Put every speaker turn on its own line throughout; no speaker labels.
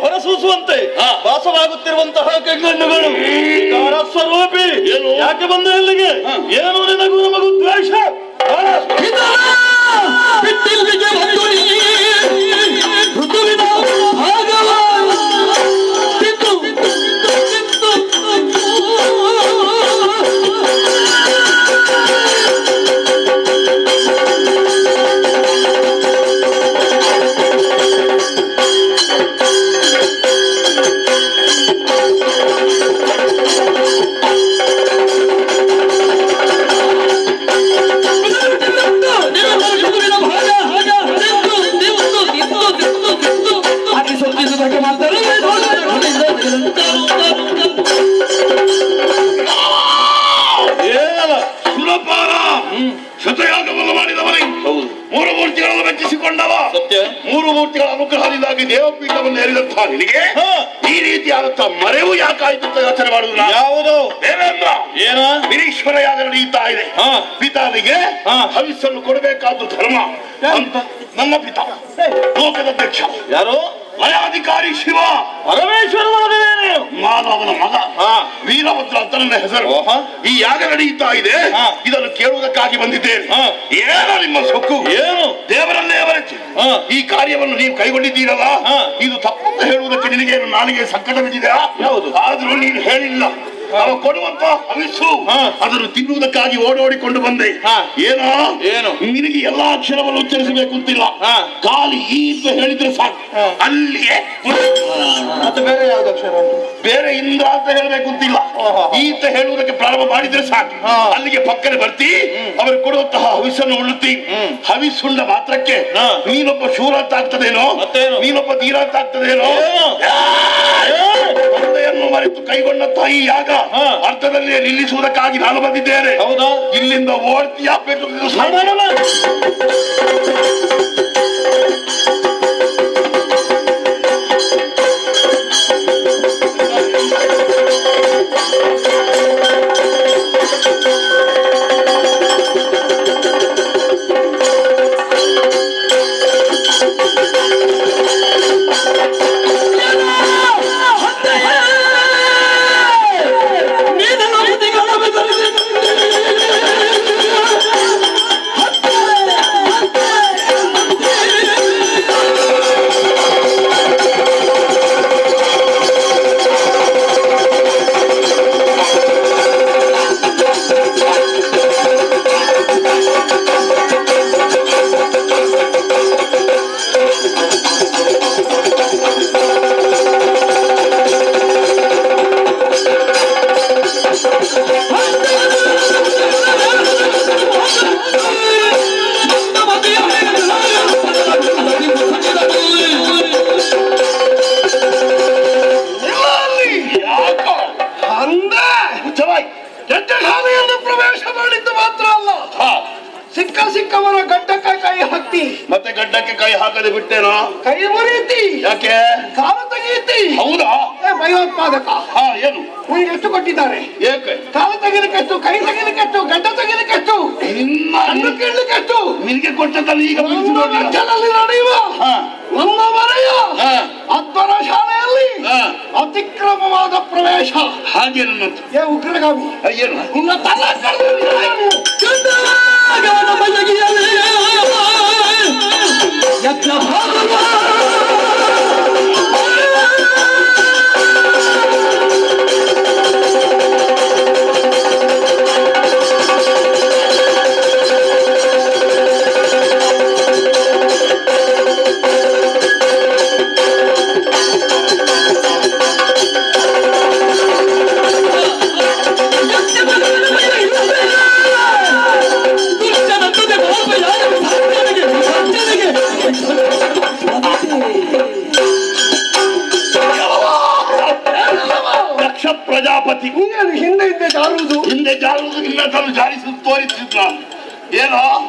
ಹೊರಸೂಸುವಂತೆ
ಹಾ.
ಭಾಸವಾಗುತ್ತಿರುವಂತಹ ಕೆಂಗಣ್ಣುಗಳು ವಿಕಾರ ಸ್ವರೂಪಿ
ಏನು?
ಯಾಕೆ ಬಂದ ಇಲ್ಲಿಗೆ
ಹಾ.
ಏನು ನಿನಗೂ ನಮಗೂ ದ್ವೇಷ ಹಾ?
ಬಿಟ್ಟಿಲ್ವಿಗೆ ಒಂದು ನೀ ಋತುವಿನ ಭಾಗವ ತಿಂದು ತಿಂದು
ಏನಲ್ಲ
ಸುರಪಾರ ಶತಯಾಗವನ್ನು ಮಾಡಿದವನೇ
ಹೌದು
ಮೂರು ಮೂರ್ತಿಗಳನ್ನು ಮೆಚ್ಚಿಸಿಕೊಂಡವ
ಸತ್ಯ
ಮೂರು ಮೂರ್ತಿಗಳ ಅನುಗ್ರಹದಿಂದಾಗಿ ದೇವಪೀಠವನ್ನು ಏರಿದಂತಹ ನಿನಗೆ
ಹಾ.
ಈ ರೀತಿಯಾದಂತಹ ಮರೆವು ಯಾಕಾಯ್ತು ಅಂತ ಯೋಚನೆ ಮಾಡುವುದಿಲ್ಲ
ಯಾವುದು
ದೇವೇಂದ್ರ
ಏನ
ನಿರೀಶ್ವರ ಯಾಗ ನಡೆಯುತ್ತಾ ಇದೆ
ಹಾ.
ಪಿತಾವಿಗೆ
ಹಾ.
ಹವಿಸ್ಸನ್ನು ಕೊಡಬೇಕಾದ್ದು ಧರ್ಮ ಅಂತ ನನ್ನ ಪಿತ ಲೋಕದ ಅಧ್ಯಕ್ಷ
ಯಾರು
ಲಯಾಧಿಕಾರಿ ಶಿವ
ಪರಮೇಶ್ವರ ಮಗನೇನು
ನಾನು ಅವನ ಮಗ
ಹಾ.
ವೀರಭದ್ರ ಅಂತ ನನ್ನ ಹೆಸರು
ಓಹೋ.
ಈ ಯಾಗ ನಡೆಯುತ್ತಾ ಇದೆ
ಹಾ.
ಇದನ್ನು ಕೇಳುವುದಕ್ಕಾಗಿ ಬಂದಿದ್ದೇನೆ
ಹಾ.
ಏನೋ ನಿಮ್ಮ ಸೊಕ್ಕು
ಏನು
ದೇವರನ್ನೇ ಅವರಚ್ಚಿ
ಹಾ.
ಈ ಕಾರ್ಯವನ್ನು ನೀವು ಕೈಗೊಂಡಿದ್ದೀರಲ್ಲ
ಹಾ.
ಇದು ತಪ್ಪು ಅಂತ ಹೇಳುವುದಕ್ಕೆ ನಿನಗೆ ನಾಲಿಗೆ ಸಂಕಟ ಬಿದ್ದಿದೆಯಾ
ಯಾವುದು?
ಆದ್ರೂ ನೀನು ಹೇಳಿಲ್ಲ ಅವ ಕೊಡುವಂತ ಹವಿಸ್ಸು
ಹಾ.
ಅದನ್ನು ತಿನ್ನುವುದಕ್ಕಾಗಿ ಓಡೋಡಿಕೊಂಡು ಬಂದೆ
ಹಾ.
ಏನೋ
ಏನು?
ನಿನಗೆ ಎಲ್ಲಾ ಅಕ್ಷರವನ್ನು ಉಚ್ಚರಿಸಬೇಕು ಅಂತಿಲ್ಲ
ಹಾ.
ಖಾಲಿ ಈ ಅಂತ ಹೇಳಿದ್ರೆ ಸಾಕು
ಹಾ.
ಅಲ್ಲಿಯೇ
ಮತ್ತೆ ಬೇರೆ ಯಾವ್ದು ಅಕ್ಷರ ಉಂಟು
ಬೇರೆ ಇಂದ್ರ ಅಂತ ಹೇಳಬೇಕು ಅಂತಿಲ್ಲ
ಓಹೋ.
ಈ ಅಂತ ಹೇಳುವುದಕ್ಕೆ ಪ್ರಾರಂಭ ಮಾಡಿದ್ರೆ ಸಾಕು
ಹಾ.
ಅಲ್ಲಿಗೆ ಪಕ್ಕನೆ ಬರ್ತಿ ಅವರು ಕೊಡುವಂತಹ ಹವಿಸನ್ನು ಉಳ್ಳುತ್ತಿ
ಹ್ಮ್.
ಹವಿಸುಂಡ ಮಾತ್ರಕ್ಕೆ
ಹಾ.
ನೀನೊಬ್ಬ ಶೂರ ಅಂತ ಆಗ್ತದೇನೋ
ಮತ್ತೇನು?
ನೀನೊಬ್ಬ ಧೀರ ಅಂತ ಆಗ್ತದೇನೋ
ಏನು?
ತಂದೆಯನ್ನು ಮರೆತು ಕೈಗೊಂಡ ತಾಯಿ ಯಾಗ
ಹಾ.
ಅರ್ಥದಲ್ಲಿ ನಿಲ್ಲಿಸುವುದಕ್ಕಾಗಿ ನಾನು ಬಂದಿದ್ದೇನೆ
ಹೌದಾ
ಇಲ್ಲಿಂದ ಓಡ್ತೀಯಾ ಬೇಕು ಯಾಕೋ
ಅಂದೆ
ಹುಚ್ಚವಾಯ್
ಯಜ್ಞಶಾಲೆಯನ್ನು ಪ್ರವೇಶ ಮಾಡಿದ್ದು ಮಾತ್ರ ಅಲ್ಲ
ಹಾ
ಸಿಕ್ಕ ಸಿಕ್ಕವರ ಗಡ್ಡಕ್ಕ ಕೈ ಹಾಕ್ತಿ
ಮತ್ತೆ ಗಡ್ಡಕ್ಕೆ ಕೈ ಹಾಕದೆ ಬಿಟ್ಟೇನೋ
ಕೈ ಮುರಿತಿ
ಯಾಕೆ
ಕಾಲು ತೆಗೀತಿ
ಹೌದಾ
ಏ ಭಯೋತ್ಪಾದಕ
ಹಾ ಏನು
ನಿಮ್ಗೆ ಎಷ್ಟು ಕೊಟ್ಟಿದ್ದಾರೆ
ಏಕೆ
ಕಾಲು ತೆಗಿಲಿಕ್ಕೆಷ್ಟು ಕೈ ತೆಗಿಲಿಕ್ಕೆಷ್ಟು ಗಡ್ಡ ತೆಗಿಲಿಕ್ಕೆಷ್ಟು
ನಿನ್ನ
ಕಣ್ಣು ಕೀಳ್ಲಿಕ್ಕೆಷ್ಟು
ನಿನಗೆ ಕೊಟ್ಟದ್ದನ್ನು ಈಗ
ನಮ್ಮ
ಬಿಡಿಸಿರೋದಿಲ್ಲ.
ರಾಜ್ಯದಲ್ಲಿ ನಡೆಯುವ
ಹಾ
ನಮ್ಮ ಮನೆಯ
ಹಾ.
ಅದ್ಭರ ಶಾಲೆಯಲ್ಲಿ
ಹಾ.
ಅತಿಕ್ರಮವಾದ ಪ್ರವೇಶ
ಹಾಗೆ ನನ್ನದು
ಏ ಉಗ್ರಗಾಮಿ
ಏನು
ನಿನ್ನ ತಲೆ ಕಡ್ದು
ಯಜ್ಞ ಭಾಗವ
ದಕ್ಷ ಪ್ರಜಾಪತಿ
ನೀನು ಹಿಂದೆ ಹಿಂದೆ ಜಾರುವುದು
ಹಿಂದೆ ಜಾರುವುದು ನಿನ್ನ ತನ್ನ ಜಾರಿಸಿ ತೋರಿಸಿದ್ರ ಏನೋ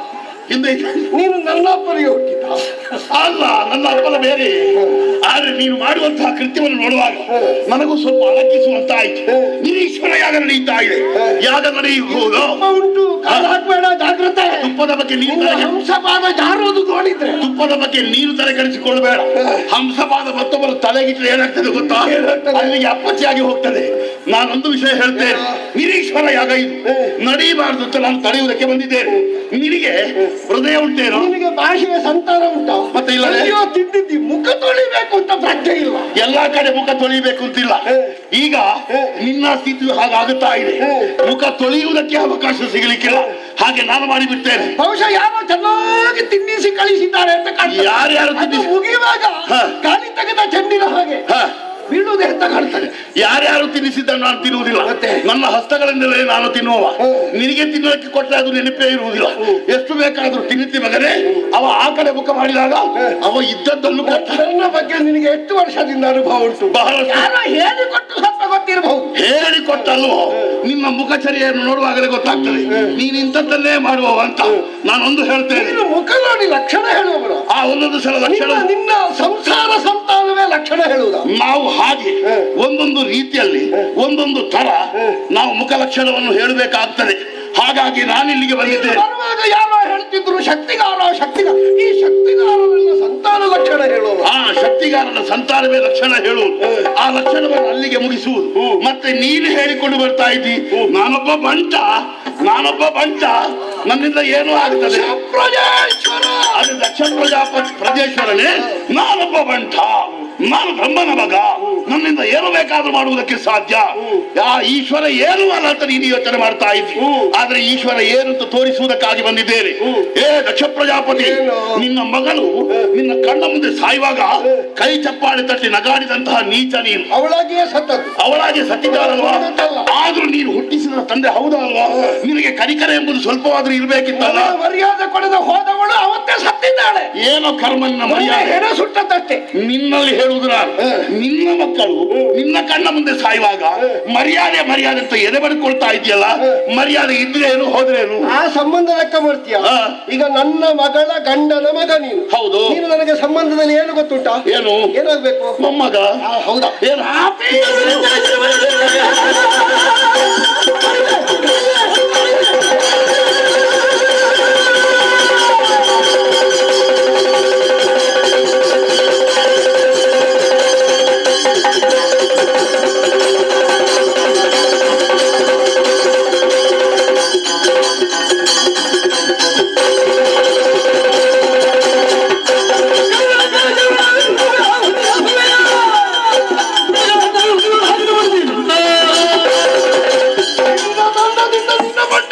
ಹಿಂದೆ
ನೀನು ನನ್ನ ಅಪ್ಪನಿಗೆ ಹುಟ್ಟಿದ್ದ
ಅಲ್ಲ ನನ್ನ ಅಪ್ಪನ ಬೇರೆ ಆದ್ರೆ ನೀನು ಮಾಡುವಂತಹ ಕೃತ್ಯವನ್ನು ನೋಡುವಾಗ ನನಗೂ ಸ್ವಲ್ಪ ಅಲಕಿಸುವಂತ ಆಯ್ತು ನಿರೀಶ್ವರ ಯಾಗ ನಡೆಯುತ್ತಾ ಇದೆ ಯಾಗ ನಡೆಯುವುದು
ಅಪ್ಪ ಉಂಟು ಕಾಲು ಹಾಕ್ಬೇಡ ಜಾಗ್ರತೆ
ತುಪ್ಪದ ಬಗ್ಗೆ ನೀನು
ನಿನ್ನ
ತಲೆ-
ಹಂಸಪಾದ ಜಾರೋದು ನೋಡಿದ್ರೆ
ತುಪ್ಪದ ಬಗ್ಗೆ ನೀನು ತಲೆ ಕೆಡಿಸಿಕೊಳ್ಳಬೇಡ ಹಂಸಪಾದ ಮತ್ತೊಬ್ಬರ ತಲೆಗಿಟ್ಟರೆ ಏನಾಗ್ತದೆ ಗೊತ್ತಾ
ಏನಾಗ್ತದೆ?
ಅಲ್ಲಿಗೆ ಅಪ್ಪಚ್ಚಿಯಾಗಿ ಹೋಗ್ತದೆ ನಾನೊಂದು ವಿಷಯ ಹೇಳ್ತೇನೆ ನಿರೀಶ್ವರ ಯಾಗ ಇದು ನಡೀಬಾರದು ಅಂತ ನಾನು ತಡೆಯುವುದಕ್ಕೆ ಬಂದಿದ್ದೇನೆ ನಿನಗೆ ಹೃದಯ ಉಂಟೇನೋ
ನಿನಗೆ ಭಾಷೆಯ ಸಂತಾನ ಉಂಟಾ
ಮತ್ತೆ ಇಲ್ಲದೆ?
ಅಯ್ಯೋ ತಿದ್ದಿದ್ದಿ ಮುಖ ತೊಳಿಬೇಕು ಅಂತ ಪ್ರಜ್ಞೆ ಇಲ್ಲ
ಎಲ್ಲಾ ಕಡೆ ಮುಖ ತೊಳಿಬೇಕು ಅಂತಿಲ್ಲ ಈಗ ನಿನ್ನ ಸ್ಥಿತಿ ಹಾಗಾಗುತ್ತಾ ಇದೆ ಮುಖ ತೊಳೆಯುವುದಕ್ಕೆ ಅವಕಾಶ ಸಿಗಲಿಕ್ಕಿಲ್ಲ ಹಾಗೆ ನಾನು ಮಾಡಿಬಿಡ್ತೇನೆ
ಬಹುಶಃ ಯಾರೋ ಚೆನ್ನಾಗಿ ತಿನ್ನಿಸಿ ಕಳಿಸಿದ್ದಾರೆ ಅಂತ ಕಾಣ್ತದೆ
ಯಾರ್ಯಾರು
ಅದು
ತಿನ್ನಿಸಿ-
ಮುಗಿಯುವಾಗ
ಹ.
ಗಾಳಿ ತೆಗೆದ ಚೆಂಡಿನ ಹಾಗೆ
ಹ.
ಬೀಳುವುದೇ ಅಂತ ಕಾಣ್ತದೆ
ಯಾರ್ಯಾರು ತಿನ್ನಿಸಿದ್ದನ್ನು ನಾನು ತಿನ್ನುವುದಿಲ್ಲ
ಮತ್ತೆ?
ನನ್ನ ಹಸ್ತಗಳಿಂದಲೇ ನಾನು ತಿನ್ನುವವ
ಹ್ಮ್.
ನಿನಗೆ ತಿನ್ನೋದಕ್ಕೆ ಕೊಟ್ಟರೆ ಅದು ನೆನಪೇ ಇರುವುದಿಲ್ಲ ಎಷ್ಟು ಬೇಕಾದ್ರೂ ತಿನ್ನಿಸಿ ಮಗನೇ ಅವ ಆ ಕಡೆ ಮುಖ ಮಾಡಿದಾಗ ಅವ ಇದ್ದದ್ದನ್ನು ಕೊಟ್ಟ
ನನ್ನ ಬಗ್ಗೆ ನಿನಗೆ ಎಷ್ಟು ವರ್ಷದಿಂದ ಅನುಭವ ಉಂಟು
ಬಹಳಷ್ಟು
ಯಾರೋ ಹೇಳಿಕೊಟ್ಟು ಸ್ವಲ್ಪ ಗೊತ್ತಿರಬಹುದು
ಹೇಳಿಕೊಟ್ಟಲ್ವೋ ನಿನ್ನ ಮುಖಚರ್ಯೆಯನ್ನು ನೋಡುವಾಗಲೇ ಗೊತ್ತಾಗ್ತದೆ ನೀನು ಇಂಥದ್ದನ್ನೇ ಮಾಡುವವ ಅಂತ ನಾನೊಂದು ಹೇಳ್ತೇನೆ
ನೀನು ಮುಖ ನೋಡಿ ಲಕ್ಷಣ ಹೇಳುವವರು
ಆ ಒಂದೊಂದು ಸಲ ಲಕ್ಷಣ
ನಿನ್ನ ನಿನ್ನ ಸಂಸಾರ ಸಂತಾನವೇ ಲಕ್ಷಣ ಹೇಳುವುದ
ನಾವು ಹಾಗೆ ಒಂದೊಂದು ರೀತಿಯಲ್ಲಿ ಒಂದೊಂದು ತರ ನಾವು ಮುಖ ಲಕ್ಷಣವನ್ನು ಹೇಳಬೇಕಾಗ್ತದೆ ಹಾಗಾಗಿ ನಾನಿಲ್ಲಿಗೆ ಬಂದಿದ್ದೇನೆ
ಬರುವಾಗ ಯಾರೋ ಹೇಳ್ತಿದ್ರು ಶಕ್ತಿಗಾರ ಶಕ್ತಿಗಾರ ಈ ಶಕ್ತಿಗಾರನೆಲ್ಲ ಸಂತಾನ ಲಕ್ಷಣ ಹೇಳುವವರು
ಆ ಶಕ್ತಿಗಾರನ ಸಂತಾನವೇ ಲಕ್ಷಣ ಹೇಳುವುದು ಆ ಲಕ್ಷಣವನ್ನು ಅಲ್ಲಿಗೆ ಮುಗಿಸುವುದು ಮತ್ತೆ ನೀನು ಹೇಳಿಕೊಂಡು ಬರ್ತಾ ಇದ್ದಿ ನಾನೊಬ್ಬ ಬಂಟ ನಾನೊಬ್ಬ ಬಂಟ ನನ್ನಿಂದ ಏನೂ ಆಗ್ತದೆ
ಪ್ರಜೇಶ್ವರ
ಅದು ದಕ್ಷ ಪ್ರಜಾಪತಿ ಪ್ರಜೇಶ್ವರನೇ ನಾನೊಬ್ಬ ಬಂಟ ನಾನು ಬ್ರಹ್ಮನ ಮಗ ನನ್ನಿಂದ ಏನು ಬೇಕಾದ್ರೂ ಮಾಡುವುದಕ್ಕೆ ಸಾಧ್ಯ ಆ ಈಶ್ವರ ಏನು ಅಲ್ಲ ಅಂತ ನೀನು ಯೋಚನೆ ಮಾಡ್ತಾ ಇದ್ದಿ ಆದ್ರೆ ಈಶ್ವರ ಏನು ಅಂತ ತೋರಿಸುವುದಕ್ಕಾಗಿ ಬಂದಿದ್ದೇನೆ ಏ ದಕ್ಷ ಪ್ರಜಾಪತಿ
ಏನು?
ನಿನ್ನ ಮಗಳು ನಿನ್ನ ಕಣ್ಣ ಮುಂದೆ ಸಾಯುವಾಗ ಕೈ ಚಪ್ಪಾಳೆ ತಟ್ಟಿ ನಗಾಡಿದಂತಹ ನೀಚ ನೀನು
ಅವಳಾಗಿಯೇ ಸತ್ತದ್ದು
ಅವಳಾಗಿ ಸತ್ತಿದ್ದಾರಲ್ವಾ
ಹೌದಲ್ಲ.
ಆದ್ರೂ ನೀನು ಹುಟ್ಟಿಸಿದ ತಂದೆ ಹೌದಲ್ವಾ ನಿನಗೆ ಕನಿಕರ ಎಂಬುದು ಸ್ವಲ್ಪವಾದ್ರೂ ಇರ್ಬೇಕಿತ್ತಲ್ಲ
ಅವಳ ಮರ್ಯಾದೆ ಕೊಡದ ಹೋದವಳು ಅವತ್ತೇ ಸತ್ತಿದ್ದಾಳೆ
ಏನೋ ಕರ್ಮ ನಿನ್ನ ಮರ್ಯಾದೆ
ಹೆಣ ಸುಟ್ಟದ್ದಷ್ಟೇ
ನಿನ್ನಲ್ಲಿ ಹೇಳುವುದು ನಾನು ನಿನ್ನ ಮಕ್ಕಳು ನಿನ್ನ ಕಣ್ಣ ಮುಂದೆ ಸಾಯುವಾಗ ಮರ್ಯಾದೆ ಮರ್ಯಾದೆ ಅಂತ ಎದೆ ಬಡ್ಕೊಳ್ತಾ ಇದೆಯಲ್ಲ ಮರ್ಯಾದೆ ಇದ್ರೇನು ಹೋದ್ರೇನು
ಆ ಸಂಬಂಧ ಲೆಕ್ಕ ಮಾಡ್ತೀಯ
ಹಾ.
ಈಗ ನನ್ನ ಮಗಳ ಗಂಡನ ಮಗ ನೀನು
ಹೌದು
ನೀನು ನನಗೆ ಸಂಬಂಧದಲ್ಲಿ ಏನು ಗೊತ್ತುಂಟಾ
ಏನು
ಏನಾಗ್ಬೇಕು
ಮೊಮ್ಮಗ
ಆ, ಹೌದಾ
ಏನು
ದಂಡದಿಂದ ನಿನ್ನ ಬಂಡ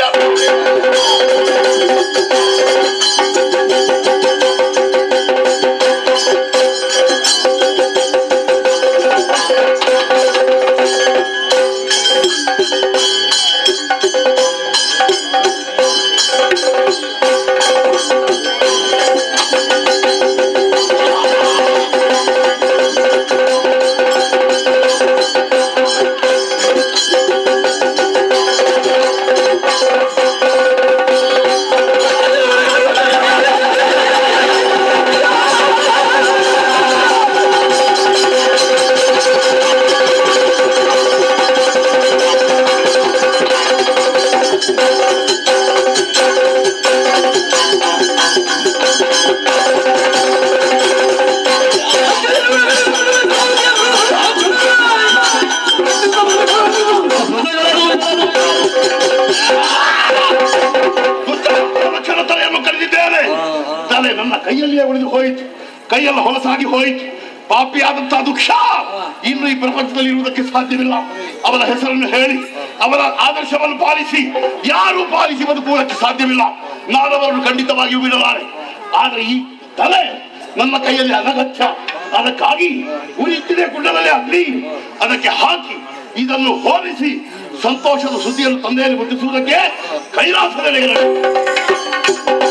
ಲಕ್ಷಣ ತಲೆಯನ್ನು ಕರೆದಿದ್ದೇನೆ ತಲೆ ನನ್ನ ಕೈಯಲ್ಲಿಯೇ ಉಳಿದು ಹೋಯಿತು ಕೈಯೆಲ್ಲ ಹೊಲಸಾಗಿ ಹೋಯಿತು ಪಾಪಿಯಾದಂತಹ ದುಃಖ ಇನ್ನು ಈ ಪ್ರಪಂಚದಲ್ಲಿ ಇರುವುದಕ್ಕೆ ಸಾಧ್ಯವಿಲ್ಲ ಅವನ ಹೆಸರನ್ನು ಹೇಳಿ ಅವರ ಆದರ್ಶವನ್ನು ಪಾಲಿಸಿ ಯಾರು ಪಾಲಿಸಿ ಬದುಕುವುದಕ್ಕೆ ಸಾಧ್ಯವಿಲ್ಲ ನಾನು ಅವರನ್ನು ಖಂಡಿತವಾಗಿಯೂ ಬಿಡಲಾರೆ ಆದ್ರೆ ಈ ತಲೆ ನನ್ನ ಕೈಯಲ್ಲಿ ಅನಗತ್ಯ ಅದಕ್ಕಾಗಿ ಉರಿಯುತ್ತಿದೆ ಕುಂಡಲಲ್ಲಿ ಅಗ್ನಿ ಅದಕ್ಕೆ ಹಾಕಿ ಇದನ್ನು ಹೋಲಿಸಿ ಸಂತೋಷದ ಸುದ್ದಿಯನ್ನು ತಂದೆಯಲ್ಲಿ ಮುಟ್ಟಿಸುವುದಕ್ಕೆ ಕೈಲಾಸದಲ್ಲಿ